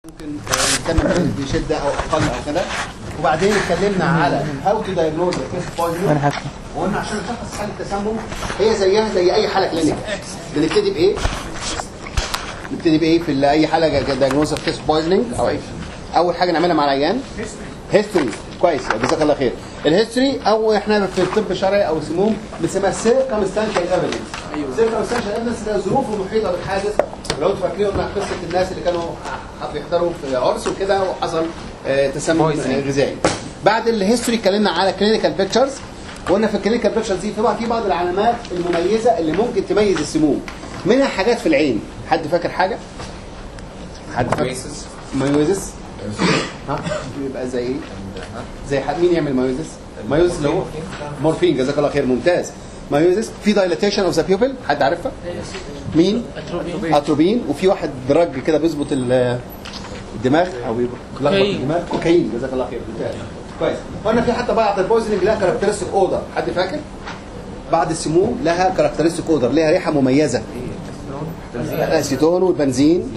ممكن نكمل بشده او اقل او كده وبعدين اتكلمنا على هاو تو دايجنوز انا حاسس وقلنا عشان نشخص حاله التسمم هي زيها زي اي حاله كلينيك بنبتدي بايه؟ نبتدي بايه في ال- اي حاله دايجنوز اوف تيست بويزنينج او ايه؟ اول حاجه نعملها مع العيان هيستوري كويس جزاك الله خير الهيستوري او احنا في الطب الشرعي او السموم بنسميها سيركمستانشال ايفيدنس ايوه سيركمستانشال ايفيدنس ده الظروف المحيطه بالحادث لو انتوا فاكرين قلنا قصه الناس اللي كانوا بيحضروا في عرس وكده وحصل آه، تسمم آه، غذائي بعد الهيستوري اتكلمنا على كلينيكال بيكتشرز وقلنا في الكلينيكال بيكتشرز دي طبعا في بعض العلامات المميزه اللي ممكن تميز السموم منها حاجات في العين حد فاكر حاجه حد فاكر مايوزس ها يبقى زي ايه زي حد مين يعمل مايوزس مايوزس اللي هو مورفين جزاك الله خير ممتاز مايوزس في دايلاتيشن اوف ذا بيوبل حد عارفها مين اتروبين وفي واحد دراج كده بيظبط ال- الدماغ او يلخبط كوكايين. الدماغ كوكايين جزاك الله خير ممتاز كويس قلنا في حتى بعض البويزنج لها كاركترستيك اودر حد فاكر بعض السموم لها كاركترستيك اودر ليها ريحه مميزه الاسيتون والبنزين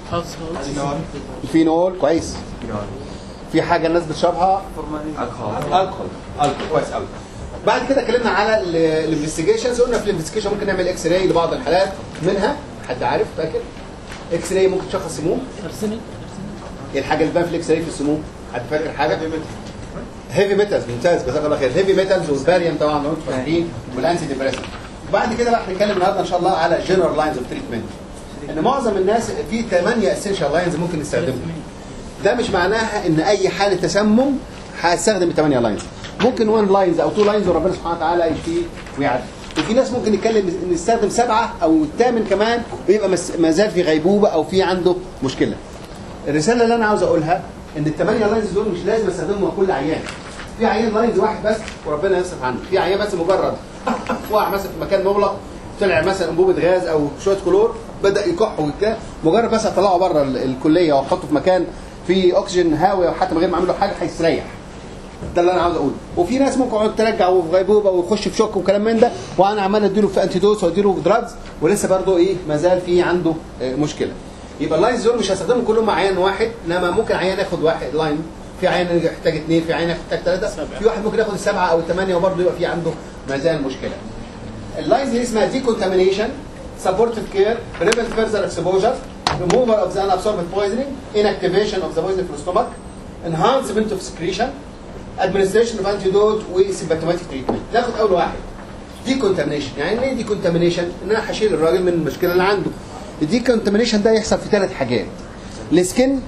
الفينول كويس في حاجه الناس بتشربها الكحول الكحول كويس قوي بعد كده اتكلمنا على الانفستيجيشنز قلنا في الانفستيجيشن ممكن نعمل اكس راي لبعض الحالات منها حد عارف فاكر اكس راي ممكن تشخص سموم ارسنال ايه الحاجه اللي بان في الاكس راي في السموم حد فاكر حاجه هيفي ميتالز ممتاز جزاك الله خير هيفي ميتالز والباريوم طبعا لو انتوا فاكرين والانتي ديبريسنت وبعد كده بقى هنتكلم النهارده ان شاء الله على جنرال لاينز اوف تريتمنت ان معظم الناس في 8 اسينشال لاينز ممكن نستخدمهم ده مش معناها ان اي حاله تسمم هستخدم 8 لاينز ممكن 1 لاينز او 2 لاينز وربنا سبحانه وتعالى يشفيه ويعافيه وفي ناس ممكن نتكلم نستخدم سبعه او الثامن كمان ويبقى مس- ما زال في غيبوبه او في عنده مشكله الرساله اللي انا عاوز اقولها ان الثمانيه لاينز دول مش لازم استخدمهم مع كل عيان في عيان لاينز واحد بس وربنا يصرف عنه في عيان بس مجرد وقع مثلا في مكان مغلق طلع مثلا انبوبه غاز او شويه كلور بدا يكح وكده مجرد بس اطلعه بره ال- الكليه واحطه في مكان فيه اكسجين هاوي وحتى من غير ما اعمل له حاجه هيستريح ده اللي انا عاوز اقوله وفي ناس ممكن يقعد ترجع وفي غيبوبه ويخش في شوك وكلام من ده وانا عمال اديله في انتيدوس واديله في دراجز ولسه برضه ايه ما زال في عنده آه، مشكله يبقى اللاينز دول مش هستخدمهم كلهم مع عيان واحد انما ممكن عيان ياخد واحد لاين في عيان يحتاج اثنين في عيان يحتاج ثلاثه في واحد ممكن ياخد السبعه او الثمانيه وبرضه يبقى في عنده ما زال مشكله اللاينز دي اسمها decontamination supportive care prevent further exposure removal of the unabsorbed poisoning inactivation of the poison في السtomach enhancement of secretion administration of antidote وsymptomatic treatment ناخد اول واحد decontamination يعني ايه decontamination ان انا هشيل الراجل من المشكله اللي عنده الديكونتامينيشن ده يحصل في ثلاث حاجات السكن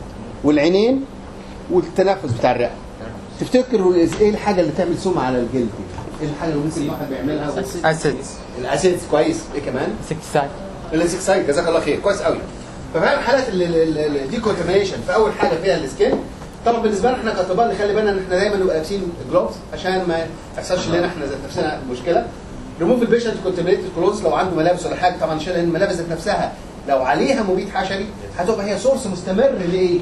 والعينين والتنفس بتاع الرئه تفتكروا ايه الحاجه اللي تعمل سمعه على الجلد ايه الحاجه اللي ممكن الواحد بيعملها اسيد الاسيدز كويس ايه كمان سكسايد الانسكسايد جزاك الله خير كويس قوي ففعلا حالات الديكونتامينيشن في اول حاجه فيها السكين طبعا بالنسبه لنا احنا كاطباء نخلي بالنا ان احنا دايما نبقى لابسين جلوفز عشان ما يحصلش لنا احنا ذات نفسنا مشكله ريموف البيشنت كونتامينيتد كلوز لو عنده ملابس ولا حاجه طبعا شيل الملابس ذات نفسها لو عليها مبيد حشري هتبقى هي سورس مستمر لايه؟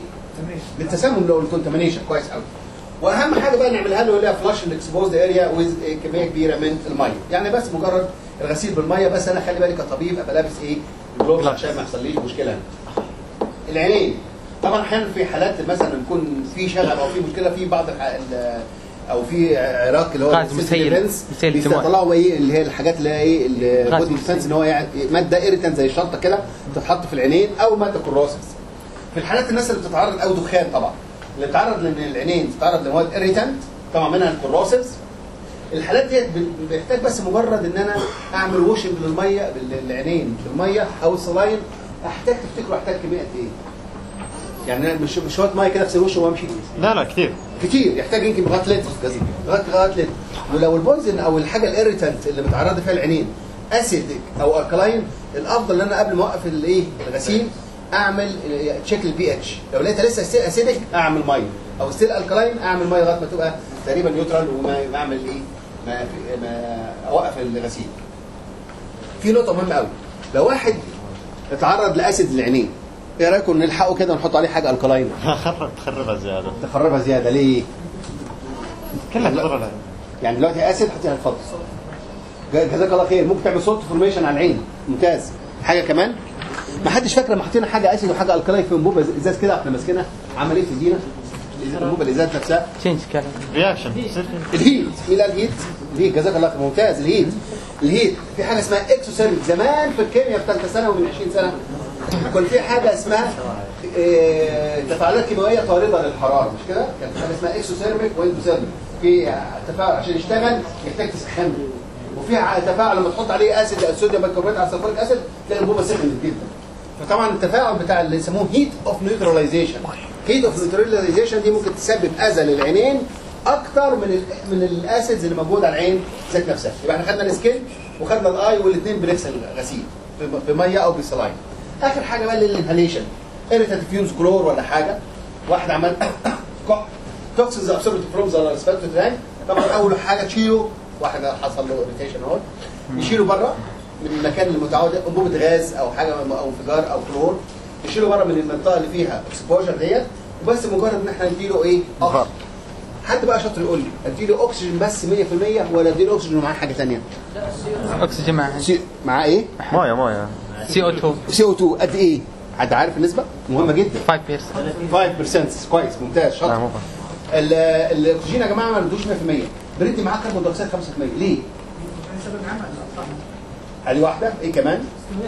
للتسمم لو الكونتامينيشن كويس قوي واهم حاجه بقى نعملها له اللي هي فلاش الاكسبوزد اريا ويز كميه كبيره من الميه يعني بس مجرد الغسيل بالميه بس انا خلي بالي كطبيب ابقى لابس ايه جلوفز عشان ما يحصليش مشكله العينين طبعا احيانا في حالات مثلا يكون في شغب او في مشكله في بعض الح... ال- او في عراق اللي هو غاز السيلف مسيل- ديفنس، مسيل الدموع. بيطلعوا ايه اللي هي الحاجات اللي هي ايه غاز البودي ديفنس ان هو يعني ماده ايريتنت زي الشطه كده بتتحط في العينين او ماده كروسس في الحالات الناس اللي بتتعرض او دخان طبعا اللي بتتعرض لان العينين بتتعرض لمواد ايريتنت طبعا منها الكروسس الحالات ديت ب- بيحتاج بس مجرد ان انا اعمل ووشنج للميه للعينين بالميه او الصلاين احتاج تفتكروا احتاج كميه قد ايه؟ يعني أنا مش مش شويه ميه كده اغسل وشي وامشي لا لا كثير كتير يحتاج يمكن لغايه لتر قصدي لغايه لغايه لتر ولو البويزن او الحاجه الايريتنت اللي متعرضه فيها العينين اسيدك او الكلاين الافضل ان انا قبل ما اوقف الايه الغسيل اعمل تشيك البي اتش لو لقيتها لسه ستيل اسيدك اعمل ميه او ستيل الكلاين اعمل ميه لغايه ما تبقى تقريبا نيوترال وما ما اعمل ايه ما, ما اوقف الغسيل في نقطه مهمه قوي لو واحد اتعرض لاسيد العينين ايه رايكم نلحقه كده ونحط عليه حاجه الكلاين خرب تخربها زياده تخربها زياده ليه؟ كلها تضر لها يعني دلوقتي اسيد حطيها الفضل جزاك الله خير ممكن تعمل صوت فورميشن على العين ممتاز حاجه كمان ما حدش فاكر لما حطينا حاجه اسيد وحاجه الكلاي في انبوبه ازاز كده احنا ماسكينها عمل ايه في ايدينا الانبوبه الازاز نفسها تشينج كلام رياكشن يصير في الهيت مين قال الهيت؟ الهيت جزاك الله خير ممتاز الهيت الهيت في حاجه اسمها اكسوثيرميك زمان في الكيمياء في ثالثه ثانوي من 20 سنه كان في حاجه اسمها إيه، تفاعلات كيميائيه طارده للحراره مش كده؟ كان في حاجه اسمها اكسوثيرميك واندوثيرميك في تفاعل عشان يشتغل يحتاج تسخنه وفي ع- تفاعل لما تحط عليه اسيد الصوديوم بيكربونات على سلفوريك اسيد تلاقي الانبوبه سخنت جدا فطبعا التفاعل بتاع اللي يسموه هيت اوف نيوتراليزيشن هيت اوف نيوتراليزيشن دي ممكن تسبب اذى للعينين اكتر من ال من الاسيدز اللي موجوده على العين ذات نفسها يبقى احنا خدنا السكين وخدنا الاي والاثنين بنغسل غسيل بم- بميه او بسلاين اخر حاجه بقى للانهاليشن اريتاتيف فيومز كلور ولا حاجه واحد عمل كح توكسينز ابسوربت فروم ذا ريسبكتيف طبعا اول حاجه تشيله واحد حصل له اريتيشن اهو يشيله بره من المكان المتعود انبوبه غاز او حاجه او انفجار او كلور يشيله بره من المنطقه اللي فيها اكسبوجر ديت وبس مجرد ان احنا نديله ايه؟ بخار. حد بقى شاطر يقول لي اديله اكسجين بس 100% ولا اديله اكسجين ومعاه حاجه ثانيه؟ اكسجين مع معاه ايه؟ مويه مويه سي او 2 سي او 2 قد ايه؟ حد عارف النسبه؟ مهمه جدا 5% 5% كويس ممتاز لا شاطر مو ال- الاكسجين يا جماعه ما ندوش 100% بريدي معاه كربون دايوكسيد 5% ليه؟ ادي واحده ايه كمان؟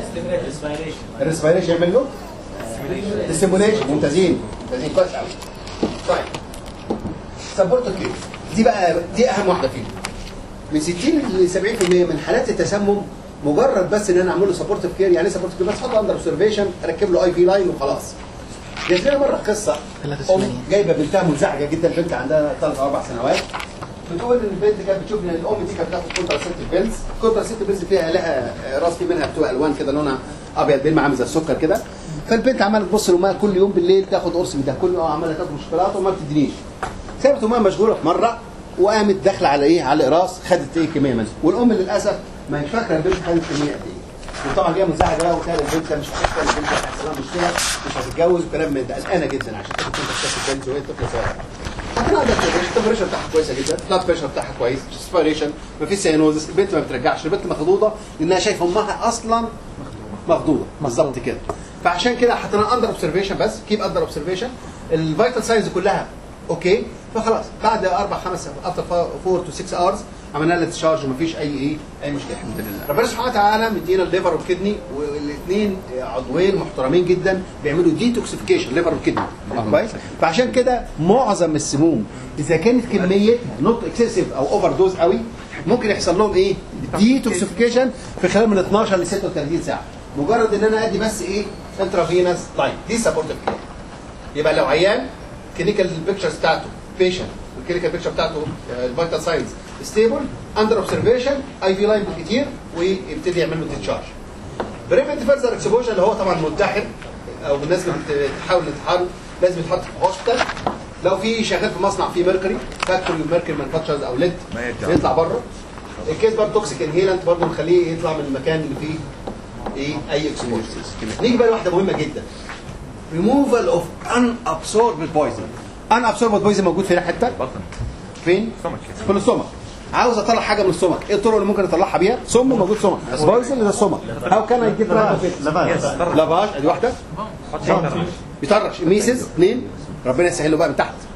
الريسبيريشن يعمل له السيموليشن ممتازين ممتازين كويس قوي طيب سبورت كير دي بقى دي اهم واحده فيهم من 60 ل 70% من حالات التسمم مجرد بس ان انا اعمل له سبورت كير يعني ايه سبورت كير بس احطه اندر اوبزرفيشن اركب له اي في لاين وخلاص جات لنا مره قصه ثلاثة ام سنين. جايبه بنتها منزعجه جدا بنت عندها ثلاث او اربع سنوات بتقول ان البنت كانت بتشوف ان الام دي كانت بتاخد كونتراسيبتيف بيلز كونتراسيبتيف بيلز فيها لها راس في منها بتوع الوان كده لونها ابيض بيلمع عامل زي السكر كده فالبنت عماله تبص لامها كل يوم بالليل تاخد قرص من ده كل يوم عماله تاكل شوكولاته وما بتدينيش سابت امها مشغوله في مره وقامت داخله على ايه على الاقراص خدت ايه كميه منها والام للاسف ما هيش فاكره البنت خدت كميه قد ايه وطبعا هي منزعجه بقى وكان البنت مش هتحصل البنت هيحصل لها مشكله مش هتتجوز وكلام من ده قلقانه جدا عشان تاخد كونتراسيبتيف بيلز وهي طفله صغيره حطينا عندها التمبريتشر بتاعها كويسه جدا البلاد بريشر بتاعها كويس سبيريشن مفيش سيانوزس البنت ما بترجعش البنت مخضوضه لانها شايفه امها اصلا مخضوضه بالظبط كده فعشان كده حطينا اندر اوبزرفيشن بس كيب اندر اوبزرفيشن الفيتال ساينز كلها اوكي فخلاص بعد اربع خمس افتر 4 تو 6 اورز عملنا لها ديشارج ومفيش اي ايه اي مشكله الحمد لله ربنا سبحانه وتعالى مدينا الليفر والكدني والاثنين عضوين محترمين جدا بيعملوا ديتوكسيفيكيشن ليفر والكدني كويس فعشان كده معظم السموم اذا كانت كميه نوت اكسسيف او اوفر دوز قوي ممكن يحصل لهم ايه ديتوكسيفيكيشن في خلال من 12 ل 36 ساعه مجرد ان انا ادي بس ايه انترافينس طيب دي سبورتيف كير يبقى لو عيان كلينيكال بيكتشرز بتاعته بيشنت الكلينيكال بيكتشر بتاعته الفيتال ساينز ستيبل اندر اوبزرفيشن اي في لاين بالكتير ويبتدي يعمل له ديتشارج بريفنت فيرزر اكسبوجر اللي هو طبعا منتحر او الناس اللي بتحاول تنتحر لازم يتحط في هوسبيتال لو في شغال في مصنع فيه ميركوري فاكتوري ميركوري مانفاكتشرز او ليد يطلع بره الكيس برضه توكسيك انهيلنت برضه نخليه يطلع من المكان اللي فيه ايه اي اكسبوجر نيجي بقى لواحده مهمه جدا removal of unabsorbed poison unabsorbed poison موجود فين حته فين في السمك عاوز اطلع حاجه من السمك ايه الطرق اللي ممكن اطلعها بيها سم موجود سمك بويزن ده السمك هاو كان اي جيت لباس لافاج ادي واحده بيطرش ميسز اثنين ربنا يسهل له بقى من تحت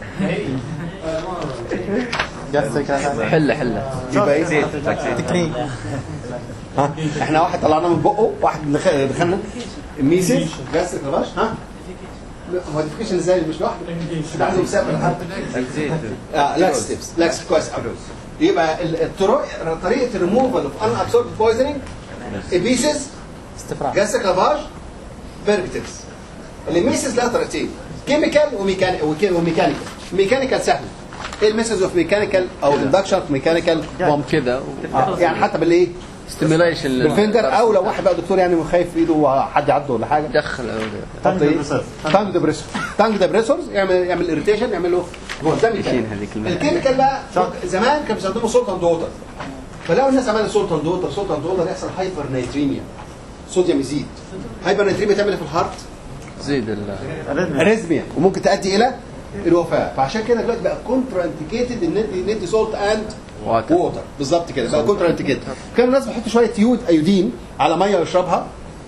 حله حله يبقى ايه تكنيك ها احنا واحد طلعناه من بقه واحد دخل- دخلنا ميسز جاس لافاج ها موديفيكيشن ازاي مش لوحده ده عنده مسافه لحد اه لاكس ستيبس لاكس كويس قوي يبقى ال- الطرق طريقه الريموفال اوف ان ابسورب بويزنينج بيسز استفراغ جاسك لافاج بيربتكس الميسز لها طريقتين كيميكال وميكانيكال وميكانيكال ميكانيكال سهل ايه الميسز اوف ميكانيكال او اندكشن اوف ميكانيكال بوم كده يعني حتى بالايه ستيميوليشن بالفنجر او لو واحد بقى دكتور يعني خايف في ايده حد يعضه ولا حاجه دخل حط ايه تانج ديبريسور تانج ديبريسورز يعمل يعمل اريتيشن يعمل له هو ده يشيل هذيك المادة. الكيميكال بقى زمان كانوا بيستخدموا سولتان دوتر فلو الناس عملت سولتان دوتر سولتان دوتر يحصل هايبر نيتريميا صوديوم يزيد هايبر نيتريميا تعمل إيه في الهارت زيد ال اريزميا وممكن تؤدي الى الوفاه فعشان كده دلوقتي بقى كونترا انديكيتد ان انت ندي سولت اند واتر. ووتر بالظبط كده بقى كونترا انديكيتد كان الناس بيحطوا شويه يود ايودين على ميه ويشربها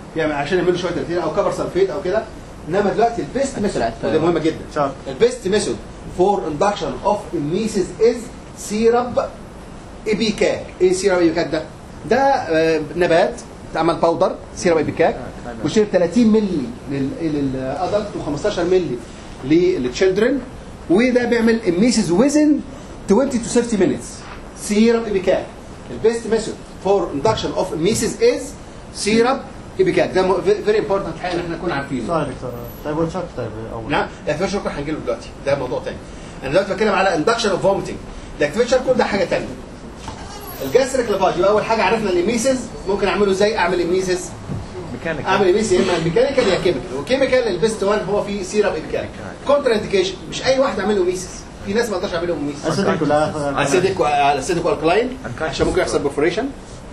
يعني عشان يعملوا شويه ترتيب او كبر سلفيت او كده انما دلوقتي البيست ميثود وده مهمه جدا شاطر. البيست ميثود فور اندكشن اوف ميسيس از سيرب ايبيكاك ايه سيرب ايبيكاك ده؟ ده آه، نبات اتعمل باودر سيرب ايبيكاك بيشيل 30 مللي للادلت و15 مللي للتشيلدرن وده بيعمل ميسيس ويزن 20 to 30 minutes سيرب ايبيكاك البيست ميثود فور اندكشن اوف ميسيس از سيرب ايبيكاك ده فيري امبورتنت حاجه ان احنا نكون عارفينه سؤال دكتور طيب والشك طيب اول نعم الاكتيفيشن شوكر هنجي له دلوقتي ده موضوع تاني انا دلوقتي بتكلم على اندكشن اوف فوميتنج الاكتيفيشن شوكر ده حاجه تانيه الجاستريك لافاج يبقى اول حاجه عرفنا الاميسيس ممكن اعمله ازاي اعمل اميسيس اعمل اميسيس يا اما ميكانيكال يا كيميكال وكيميكال البيست وان هو في سيرب ايبيكال كونترا انديكيشن مش اي واحد يعمل له اميسيس في ناس ما تقدرش يعملوا اميسيس اسيدك ولا اسيدك اسيدك والكلاين عشان ممكن يحصل برفوريشن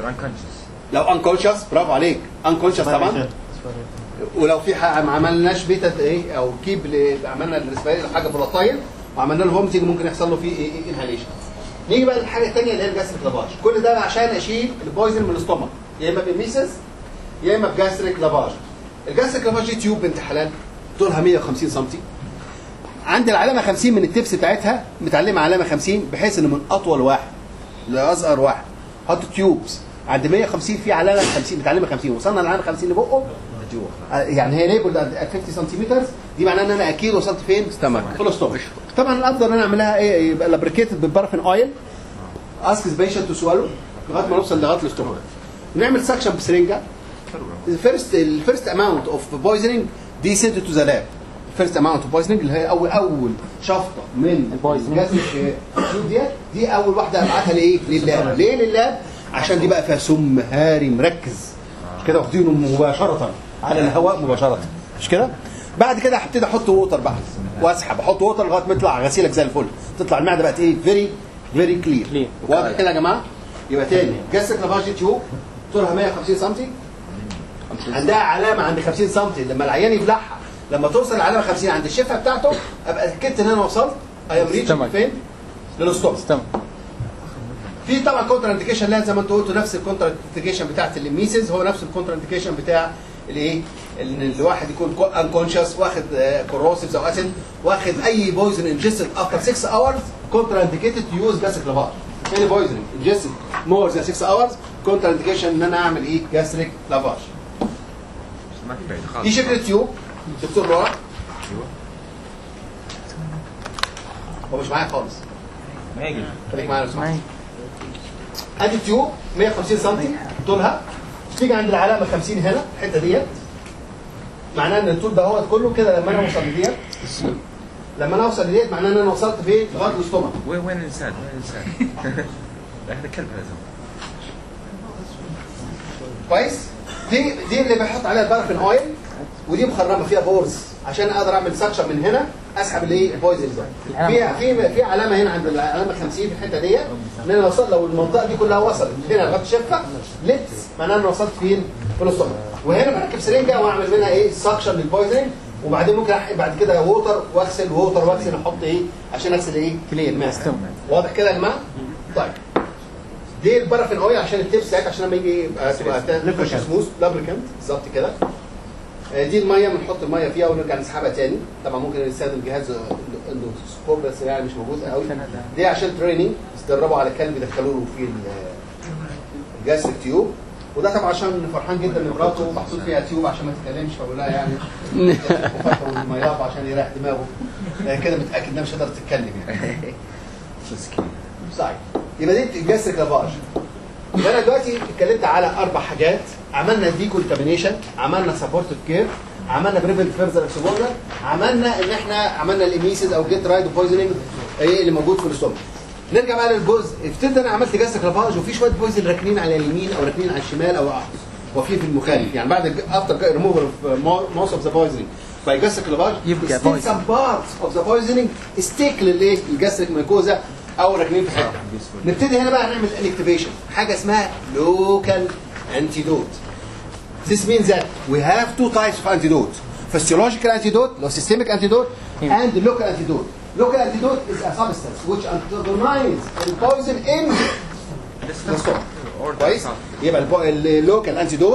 لو انكونشس برافو عليك انكونشس طبعا ولو في حاجه ما عملناش بيتا ايه او كيب ل- عملنا الريسبيري حاجه فولاتايل وعملنا له فومتنج ممكن يحصل له فيه انهاليشن نيجي بقى للحاجه الثانيه اللي هي الجاستريك لافاج كل ده عشان اشيل البويزن من الاستومك يا اما بميسس يا اما بجاستريك لافاج الجاستريك لافاج دي تيوب بنت حلال طولها 150 سم عند العلامه 50 من التبس بتاعتها متعلمه علامه 50 بحيث ان من اطول واحد لاصغر واحد حط تيوبس عند 150 في علامه 50 متعلمه 50 وصلنا للعلامه 50 لبقه آه، يعني هي ليبل ات 50 سنتيمتر دي معناها ان انا اكيد وصلت فين؟ Stomach. في الاستومك طبعا الافضل ان انا اعملها ايه يبقى لابريكيتد بالبارافين اويل اسك بيشنت تو سوالو لغايه ما نوصل لغايه الاستومك نعمل سكشن بسرنجه الفيرست الفيرست اماونت اوف بويزنينج دي سنت تو ذا لاب الفيرست اماونت اوف بويزنينج اللي هي اول اول شفطه من البويزنينج. الجاز التيوب ديت دي اول واحده ابعتها لايه؟ لللاب ليه لللاب؟ عشان دي بقى فيها سم هاري مركز كده واخدينه مباشره على الهواء مباشره مش كده؟ بعد كده هبتدي احط ووتر بقى واسحب احط ووتر لغايه ما يطلع غسيلك زي الفل تطلع المعده بقت ايه؟ فيري فيري كلير Clear. واضح كده يا جماعه؟ يبقى تاني جاستريك لافاج تيوب طولها 150 سم عندها علامه عند 50 سم لما العيان يبلعها لما توصل العلامه 50 عند الشفه بتاعته ابقى اتاكدت ان انا وصلت اي ام ريتش Stomach. فين؟ للاستومك استمع في طبعا كونتر انديكيشن لها زي ما انت قلت نفس الكونتر انديكيشن بتاعت الميسز هو نفس الكونتر انديكيشن بتاع الايه؟ ان الواحد يكون انكونشس واخد كوروسيفز او اسيد واخد اي بويزن انجستد افتر 6 اورز كونتر انديكيتد تو يوز جاستريك لافاج any بويزن انجستد مور ذان 6 اورز كونتر انديكيشن ان انا اعمل ايه؟ جاستريك لافاج دي شكل التيوب دكتور لورا هو مش معايا خالص خليك معايا لو سمحت. ادي التيوب 150 سم طولها تيجي عند العلامه 50 هنا الحته ديت معناه ان الطول ده هو كله كده لما انا اوصل لديت لما انا اوصل لديت معناه ان انا وصلت فين لغايه الاستومك وين وين الانسان؟ وين الانسان؟ هذا كلب هذا كويس دي دي اللي بحط عليها البارافين اويل ودي مخرمه فيها بورز عشان اقدر اعمل سكشن من هنا اسحب الايه البويزن ده في في في علامه هنا عند العلامه 50 في الحته ديت ان انا وصلت لو المنطقه دي كلها وصلت هنا لغايه الشفه لبس معناه ان انا وصلت فين في الاستومك وهنا بركب سرنجه واعمل منها ايه سكشن للبويزن وبعدين ممكن احقن بعد كده ووتر واغسل ووتر واغسل احط ايه عشان اغسل ايه كلير واضح كده يا جماعه طيب دي البارافين اويل عشان التبس بتاعتها عشان لما يجي يبقى تبقى تخش سموث لابريكانت بالظبط كده آه، دي الميه بنحط الميه فيها ونرجع نسحبها تاني طبعا ممكن نستخدم جهاز اندوسكوب بس يعني مش موجود قوي دي عشان تريننج تدربوا على كلب يدخلوا له فيه ال- الجاستريك تيوب وده طبعا عشان فرحان جدا ان مراته محطوط فيها تيوب عشان ما تتكلمش فبقول لها يعني وفاته المياه عشان يريح دماغه آه، كده متاكد انها مش هتقدر تتكلم يعني طيب يبقى دي الجاستريك لافاج يبقى انا دلوقتي اتكلمت على اربع حاجات عملنا دي كونتامينيشن عملنا سبورتيف كير عملنا بريفنت فيرزر اكسبوجر عملنا ان احنا عملنا الاميسيز او جيت رايد بويزنينج ايه اللي موجود في الاستومك نرجع بقى للجزء افترض انا عملت جاستريك لافاج وفي شويه بويزن راكنين على اليمين او راكنين على الشمال او وفي في المخالف يعني بعد افتر ريموفر موست اوف ذا بويزنينج باي جاستريك لافاج يبقى still some parts of the poisoning stick للايه الجاستريك ميكوزا او راكنين في حته نبتدي هنا بقى نعمل انكتيفيشن حاجه اسمها لوكال انتيدوت This means that we have two types of antidote. Physiological antidote, or systemic antidote, and the local antidote. Local antidote is a substance which antagonize the poison in the stomach. كويس؟ يبقى اللوكال انتيدوت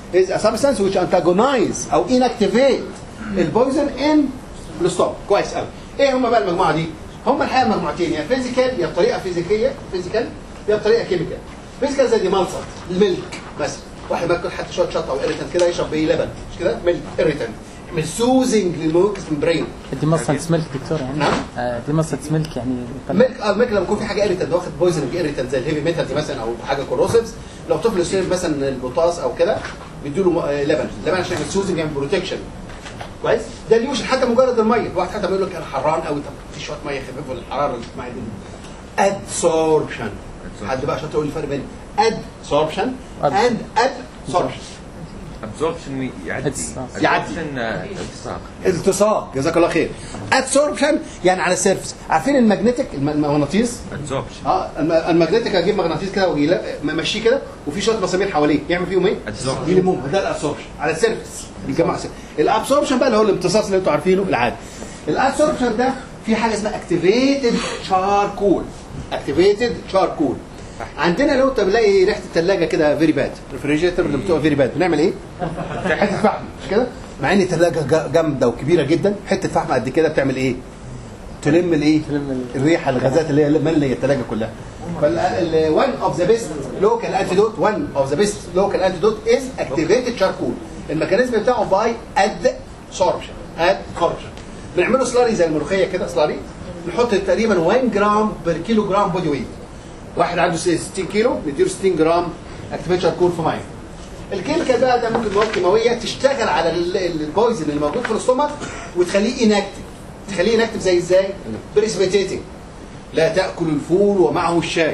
is a substance which antagonize او inactivate البويزن ان الستوب كويس قوي ايه هم بقى المجموعه دي هم الحقيقه مجموعتين يا فيزيكال يا بطريقه فيزيكيه فيزيكال يا بطريقه كيميكال فيزيكال زي دي ملصق الملك مثلا واحد بياكل حتى شويه شطه او اريتنت كده يشرب بيه لبن مش كده ملك اريتنت من سوزنج للموكس برين دي مصة ملك دكتور يعني نعم. آه، دي مصة ملك يعني الملك اه الملك لما يكون في حاجه اريتنت واخد بويزنج اريتنت زي الهيفي ميتالز مثلا او حاجه كوروسيفز لو طفل يشرب مثلا البوتاس او كده بيدوا له آه، لبن لبن عشان يعمل سوزنج يعمل بروتكشن كويس ده اليوشن حتى مجرد الميه واحد حتى بيقول لك انا حران قوي طب في شويه ميه خفيفه للحراره اللي في الميه دي ادسوربشن حد بقى شاطر يقول لي الفرق بين ادسوربشن اند ادسوربشن ابزوربشن يعدي It's- يعدي. Absorption، آه، التصاق التصاق جزاك الله خير ادسوربشن يعني على السيرفس عارفين الماجنتيك الم- المغناطيس ابزوربشن اه الم- الماجنتيك اجيب مغناطيس كده ومشيه كده وفي شويه مسامير حواليه يعمل فيهم ايه؟ Absorption. يلمهم ده الابسوربشن على السيرفس بيجمع الابسوربشن بقى اللي هو الامتصاص اللي انتوا عارفينه العادي الابسوربشن ده في حاجه اسمها اكتيفيتد شاركول اكتيفيتد شاركول عندنا لو انت بنلاقي ريحه الثلاجه كده فيري باد ريفريجريتور اللي بتبقى فيري باد بنعمل ايه؟ حته فحم مش كده؟ مع ان الثلاجه جا- جامده وكبيره جدا حته فحم قد كده بتعمل ايه؟ تلم الايه؟ تلم الريحه الغازات اللي هي ماليه الثلاجه كلها. فال one of the best local antidote one of the best local antidote is activated charcoal. الميكانيزم بتاعه باي adsorption adsorption. بنعمله سلاري زي الملوخيه كده سلاري نحط تقريبا 1 جرام بر كيلو جرام بودي ويت. واحد عنده 60 كيلو نديله 60 جرام اكتيفيت شاركول في ميه. الكيميكال بقى ده ممكن مواد كيماويه تشتغل على ال- ال- البويزن اللي موجود في الاستومك وتخليه انكتيف تخليه انكتيف زي ازاي؟ بريسبيتيتنج لا تاكل الفول ومعه الشاي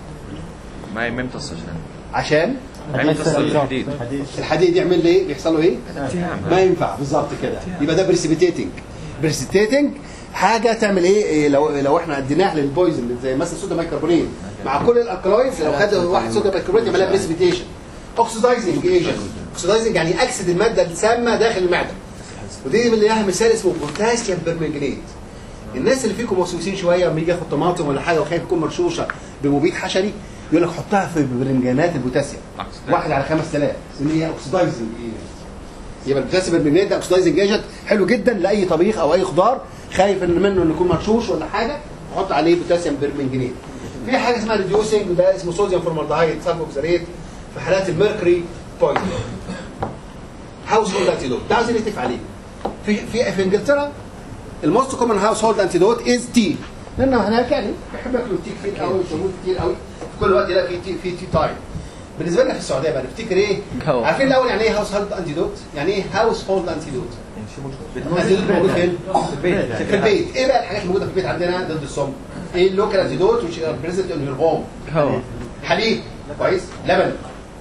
ما يمتص عشان عشان ما يمتص الحديد الحديد يعمل له ايه؟ بيحصل له ايه؟ اتهام ما ينفع بالظبط كده يبقى ده بريسبيتيتنج بريسبيتيتنج حاجه تعمل ايه, إيه لو لو احنا اديناها للبويزن زي مثلا صودا مايكربونين مع كل الالكلايز لو خد واحد صودا مايكربونين يعمل لها بريسبيتيشن اوكسيدايزنج ايجنت اوكسيدايزنج يعني اكسد الماده السامه داخل المعده ودي من لها مثال اسمه بوتاسيوم برمنجنيت الناس اللي فيكم موسوسين شويه لما يجي ياخد طماطم ولا حاجه وخايف تكون مرشوشه بمبيد حشري يقول لك حطها في برنجانات البوتاسيوم Oxidizing. واحد على 5000 اللي هي اوكسيدايزنج يبقى البوتاسيوم برمنجنيت ده اوكسيدايزنج ايجنت حلو جدا لاي طبيخ او اي خضار خايف ان منه انه يكون مرشوش ولا حاجه حط عليه بوتاسيوم برمنجنيت في حاجه اسمها ريديوسنج وده اسمه صوديوم فورمالدهايد سلفوكساليت في حالات الميركوري بويزن هاوس هولد انتيدوت ده عاوزين نتفق عليه في في في انجلترا الموست كومن هاوس هولد انتيدوت از تي لان هناك يعني بيحبوا ياكلوا تي كتير قوي ويشربوا كتير قوي في كل وقت يلاقي في تي في تي تايم بالنسبه لنا في السعوديه بقى نفتكر ايه؟ قهوة. عارفين الاول يعني ايه هاوس هولد انتيدوت؟ يعني ايه هاوس هولد انتيدوت؟ الانتيدوت موجود فين؟ في البيت ايه بقى الحاجات الموجوده في البيت عندنا ضد السم؟ ايه اللوكال انتيدوت which are present in your home؟ هو حليب كويس لبن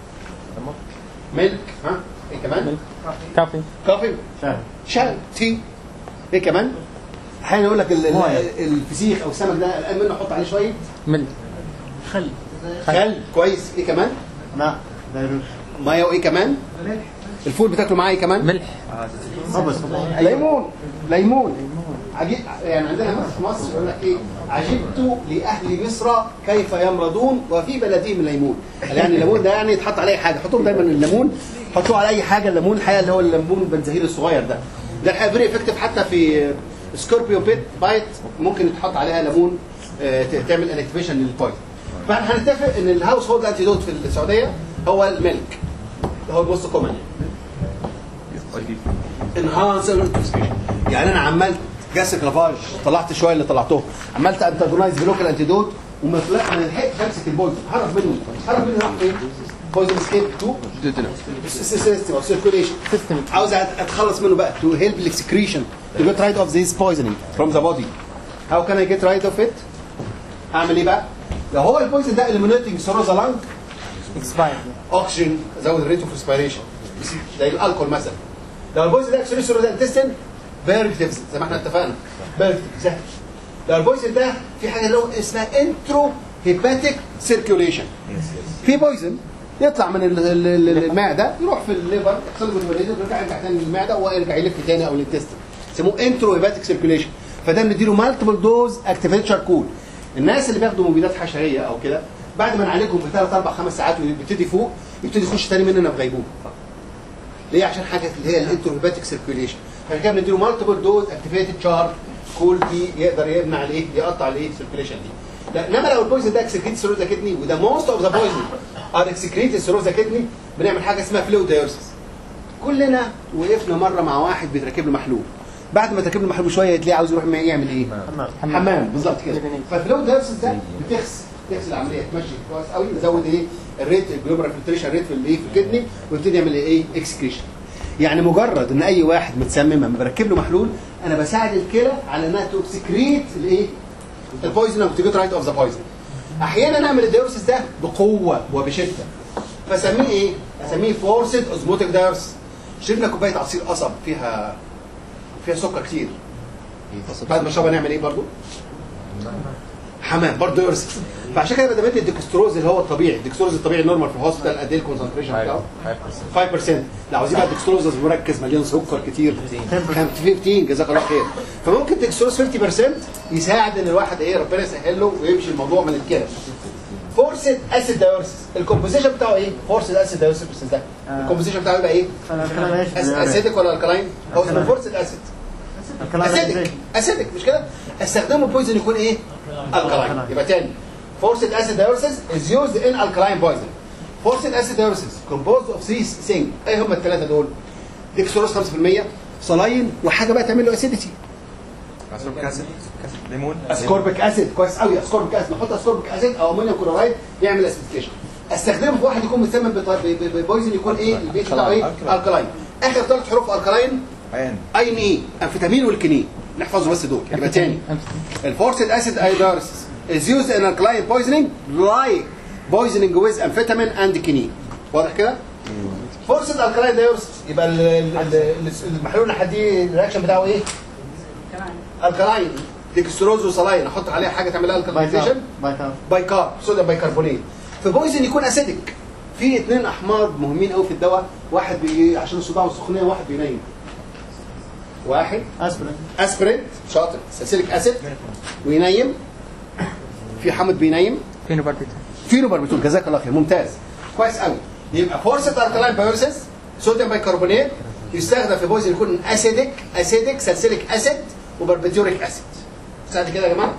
ملك ها ايه كمان؟ كافي كافي شاي شاي تي ايه كمان؟ احيانا يقول لك ال- ال- موية. الفسيخ او السمك ده قلقان منه حط عليه شويه ملك خل خل كويس ايه كمان؟ ماء دايروش ميه وايه كمان؟ الفول بتاكله معاه ايه كمان؟ ملح خبز ليمون ليمون عجيب يعني عندنا مثلا في مصر يقول لك ايه عجبت لاهل مصر كيف يمرضون وفي بلدهم الليمون يعني الليمون ده يعني يتحط عليه حاجه حطوا دايما الليمون حطوه على اي حاجه الليمون الحقيقه اللي هو الليمون البنزهير الصغير ده ده الحقيقه فيري افكتيف حتى في سكوربيو بيت بايت ممكن يتحط عليها ليمون آه، ت- تعمل انكتيفيشن للبوينت فاحنا هنتفق ان الهاوس هولد انتيدوت في السعوديه هو الملك هو الموست كومن انهانس يعني انا عملت جاسك لافاج طلعت شويه اللي طلعتهم عملت انتاجونايز بلوكال انتيدوت وما طلع ما لحقتش امسك البويزن هرب منه هرب منه راح فين؟ بويزن اسكيب تو دودنا سيستم اوف سيركوليشن عاوز أت- اتخلص منه بقى تو هيلب الاكسكريشن تو جيت رايد اوف ذيس بويزنينج فروم ذا بودي هاو كان اي جيت رايد اوف ات؟ اعمل ايه بقى؟ لو هو البويزن ده eliminating سيروزا لانج اكسباير اوكسجين زود الريت اوف ريسبيريشن زي الالكول مثلا لو البويزن ده اكسجين سيرو ده انتستين بيركتيفز زي ما احنا اتفقنا بيركتيف سهل لو البويزن ده في حاجه اللي هو اسمها انترو هيباتيك سيركيوليشن في بويزن يطلع من ال- ال- ال- المعده يروح في الليفر يحصل له ميتابوليزم يرجع يرجع تاني للمعده ويرجع يلف تاني او الانتستين يسموه انترو هيباتيك سيركيوليشن فده بنديله مالتيبل دوز اكتيفيت شاركول الناس اللي بياخدوا مبيدات حشريه او كده بعد ما نعالجهم بثلاث اربع خمس ساعات ويبتدي يفوق يبتدي يخش تاني مننا في غيبوبه ليه عشان حاجه اللي هي الانتروهيباتيك سيركيوليشن عشان كده بنديله مالتيبل دوز اكتيفيتد شارب كول دي يقدر يمنع الايه يقطع الايه السيركيوليشن دي لا انما لو البويزن ده اكسكريت سيروزا كدني وده موست اوف ذا بويزن ار اكسكريت سيروزا كدني بنعمل حاجه اسمها فلو دايورسيس كلنا وقفنا مره مع واحد بيتركب له محلول بعد ما تركب له محلول شويه تلاقيه عاوز يروح يعمل ايه؟ حمام حمام بالظبط كده فالفلو دايورسيس ده بتغسل تغسل العمليه تمشي كويس قوي نزود ايه الريت الجلوبرال فلتريشن ريت في الايه في الكدني ويبتدي يعمل ايه اكسكريشن يعني مجرد ان اي واحد متسمم لما بركب له محلول انا بساعد الكلى على انها تكسكريت الايه البويزن او تيجي رايت اوف ذا بويزن احيانا نعمل الدايورسيس ده بقوه وبشده فسميه ايه اسميه فورسد اوزموتيك دايورسيس شربنا كوبايه عصير قصب فيها فيها سكر كتير بعد ما نشربها نعمل ايه برضو حمام برضه يورسيس فعشان كده بدأت الديكستروز اللي هو الطبيعي الديكستروز الطبيعي النورمال في الهوسبيتال قد ايه الكونسنتريشن بتاعه 5% لو عايزين بقى ديكستروز مركز مليان سكر كتير 15 جزاك الله خير فممكن ديكستروز 50% يساعد ان الواحد ايه ربنا يسهل له ويمشي الموضوع من الكلى فورسد اسيد دايورسيس الكومبوزيشن بتاعه ايه فورسد اسيد دايورسيس ده الكومبوزيشن بتاعه يبقى ايه الكلام ايش؟ اسيدك ولا الكلاين هو اسمه فورسد اسيد الكلام ايش؟ اسيدك اسيدك مش كده استخدمه بويزن يكون ايه الكلاين يبقى تاني فورسد اسيد دايورسيس از يوزد ان الكلاين بويزن فورسد اسيد دايورسيس كومبوزد اوف ثري ثينج ايه هم الثلاثه دول ديكستروز 5% صلاين وحاجه بقى تعمل له اسيديتي عصير كاسد كاسد ليمون اسكوربيك اسيد كويس قوي اسكوربيك اسيد نحط اسكوربيك اسيد او امونيوم كلورايد يعمل اسيديفيكيشن استخدمه في واحد يكون متسمم بط- ب- ب- ببويزن يكون ايه البيت بتاعه ايه الكلاين اخر ثلاث حروف الكلاين عين اين ايه امفيتامين والكنين نحفظه بس دول يبقى تاني الفورسد اسيد ايدارس is used in alkaline poisoning like poisoning with amphetamine and quinine واضح كده؟ فورسد الكلاين دايورس يبقى ال- ال- ال- المحلول اللي هديه الرياكشن بتاعه ايه؟ الكلاين ديكستروز وصلاين احط عليها حاجه تعمل لها الكاليزيشن بايكار بايكار صوديوم بايكربونات في بويزن يكون اسيدك في اثنين احماض مهمين قوي في الدواء واحد بي... عشان الصداع والسخونيه واحد بينيم واحد اسبرين اسبرين شاطر سلسلك اسيد وينيم في حمض بينيم فينو باربيتون فينوباربيتول جزاك الله خير ممتاز كويس قوي يبقى فورسة الكلاين بايورسيس صوديوم بايكربونات يستخدم في بويزن يكون اسيدك اسيدك سلسلك اسيد وباربيتوريك اسيد سهل كده يا جماعه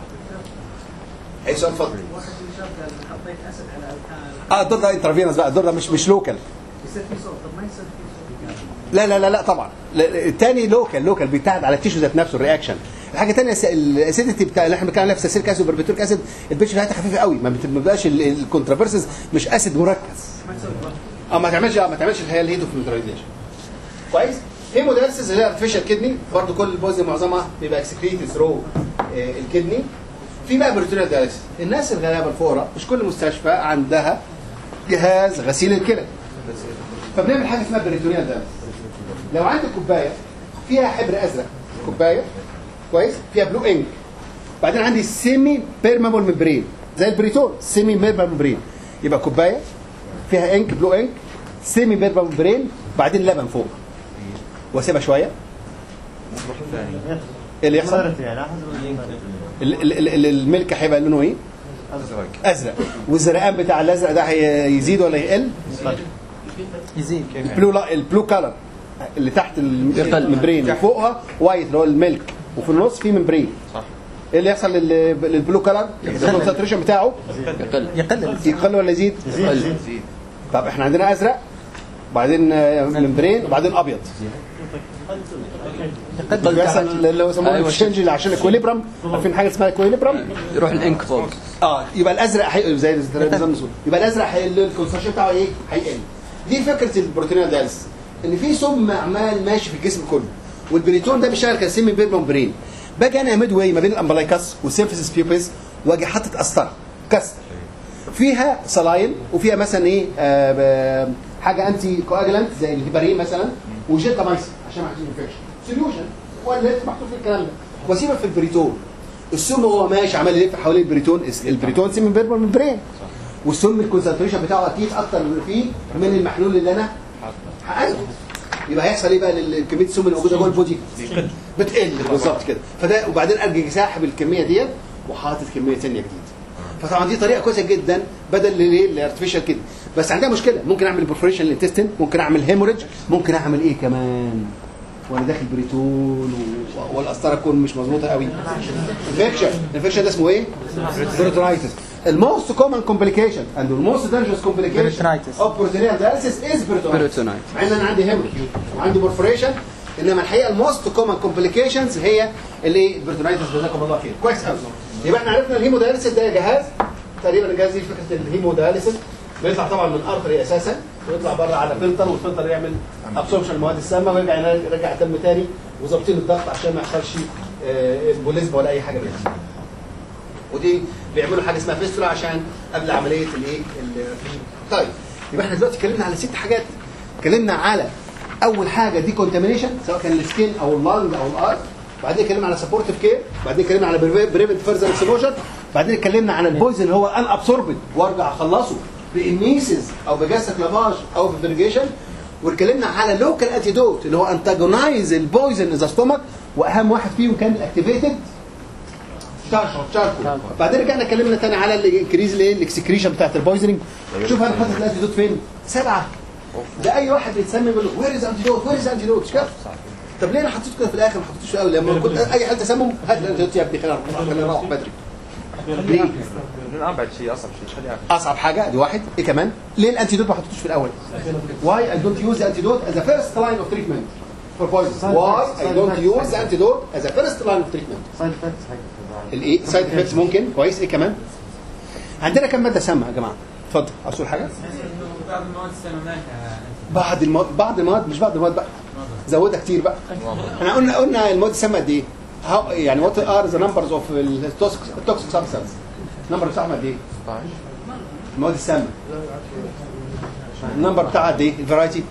اي سؤال اتفضل واحد من الشباب قال حطيت اسد على الكان اه الدور ده انترفينس بقى الدور ده مش مش لوكال يصير في صوت طب ما يصير في صوت لا لا لا لا طبعا لا، لا، التاني لوكال لوكال بيتعد على التيشو ذات نفسه الرياكشن الحاجه الثانيه الاسيديتي بتاع اللي احنا بنتكلم عليها في سلسلك اسيد وبربيتوريك اسيد البيتش بتاعتها خفيفه قوي ما بت- ما بيبقاش الكونترافيرسز مش اسيد مركز ما يصير ضغط. اه ما تعملش اه ما تعملش اللي هي الهيدوفلوترايزيشن كويس هيمودالسيس اللي هي ارتفيشال كدني برضو كل البوز معظمها بيبقى اكسكريت ثرو الكدني في بقى بريتونيال دايلسيس الناس الغلابه الفقراء مش كل مستشفى عندها جهاز غسيل الكلى فبنعمل حاجه اسمها بريتونيال دايلسيس لو عندك كوبايه فيها حبر ازرق كوبايه كويس فيها بلو انك بعدين عندي سيمي بيرمابل ممبرين زي البريتون سيمي بيرمابل ممبرين يبقى كوبايه فيها انك بلو انك سيمي بيرمابل ممبرين بعدين لبن فوق واسيبها شويه ايه اللي يحصل صارت يعني حسب ال- ال- ال- الملك هيبقى لونه ايه ازرق ازرق والزرقان بتاع الازرق ده هيزيد ولا يقل يزيد البلو لا البلو كلر اللي تحت الم- يقل. الممبرين اللي فوقها وايت اللي هو الملك وفي النص في ممبرين صح ايه اللي يحصل لل- للبلو كلر الكونسنتريشن بتاعه يقل يقلل يقل ولا يزيد يقل زيد طب احنا عندنا ازرق بعدين آه، ممبرين وبعدين ابيض يقل بيحصل تحت. اللي هو يسموه أيوة. اكسشينج عشان الاكويليبرم عارفين حاجه اسمها اكويليبرم يروح الانك خالص اه يبقى الازرق حي... زي نظام النسول يبقى الازرق حي... الكونسنتريشن بتاعه ايه؟ هيقل دي فكره البروتينال دايلس ان في سم عمال ماشي في الجسم كله والبريتون ده بيشتغل كسيمي بير ممبرين باجي انا ميد واي ما بين الامبلايكاس والسيمفيسيس بيوبيس واجي حاطط قسطره كسر فيها صلاين وفيها مثلا ايه آه ب- حاجه انتي كواجلانت زي الهيبارين مثلا وجيتامايسين عشان ما يحصلش انفكشن سوليوشن واللي محطوط في الكلام ده واسيبها في البريتون السم هو ماشي عمال يلف حوالين البريتون اس- البريتون سم بيربر من برين والسم الكونسنتريشن بتاعه اكيد اكتر من فيه من المحلول اللي انا حققته يبقى هيحصل ايه بقى لكميه السم اللي موجوده جوه البودي بتقل بالظبط كده فده وبعدين ارجع ساحب الكميه ديت وحاطط كميه ثانيه جديده فطبعا دي طريقه كويسه جدا بدل الايه الارتفيشال كده بس عندها مشكله ممكن اعمل برفوريشن للانتستين ممكن اعمل هيموريدج ممكن اعمل ايه كمان وانا داخل بريتون و- والقسطره تكون مش مظبوطه قوي انفكشن الانفكشن ده اسمه ايه بروتونايتس الموست كومن كومبليكيشن اند الموست دانجرس كومبليكيشن Peritonitis. اوف بروتينيال دايلسيس از بروتونايتس Peritonitis. مع ان انا عندي هيموريدج وعندي برفوريشن انما الحقيقه الموست كومن كومبليكيشنز هي الايه البروتونايتس جزاكم الله خير كويس قوي يبقى احنا عرفنا الهيمودايلسيس ده جهاز تقريبا الجهاز دي فكره الهيمودايلسيس بيطلع طبعا من ارتري اساسا ويطلع بره على فلتر والفلتر يعمل ابسوربشن المواد السامه ويرجع يرجع الدم تاني وظابطين الضغط عشان ما يحصلش آه، بوليزم ولا اي حاجه منها ودي بيعملوا حاجه اسمها فيستولا عشان قبل عمليه الايه ال- طيب يبقى احنا دلوقتي اتكلمنا على ست حاجات اتكلمنا على اول حاجه دي كونتامينيشن سواء كان السكين او اللانج او الارض بعدين اتكلمنا على سبورتيف كير بعدين اتكلمنا على بريفنت فيرزر اكسبوجر بعدين اتكلمنا على البويزن اللي هو ان ابسوربد وارجع اخلصه بانيسز او بجاستك لافاج او بفيرجيشن واتكلمنا على لوكال انتيدوت اللي هو انتاجونايز البويزن از ستومك واهم واحد فيهم كان الاكتيفيتد شاركو شاركو بعدين رجعنا اتكلمنا تاني على الانكريز الايه الاكسكريشن بتاعت البويزنينج شوف انا حاطط الانتيدوت فين سبعه ده اي واحد بيتسمم يقول له وير از انتيدوت وير از انتيدوت مش كده طب ليه انا حطيته كده في الاخر ما حطيتوش في الاول لما كنت اي حد تسمم هات الانتيدوت يا ابني خلينا نروح خلينا نروح بدري ليه من ابعد شيء اصعب شيء خليها آخر. اصعب حاجه دي واحد ايه كمان ليه الانتيدوت ما حطيتوش في الاول why I don't use the antidote as a first line of treatment for poison why I don't use the antidote as a first line of treatment سايد افكتس حاجه الايه سايد افكتس ممكن كويس ايه كمان عندنا كم ماده سامه يا جماعه اتفضل اصول حاجه بعض المواد السامة بعض المواد بعض المواد مش بعض المواد بقى زودها كتير بقى احنا قلنا قلنا المواد السامه قد ايه How- يعني وات ار ذا نمبرز اوف التوكسيك سبستانس النمبر بتاعهم قد ايه 16 المواد السامه النمبر بتاعها قد ايه الفرايتي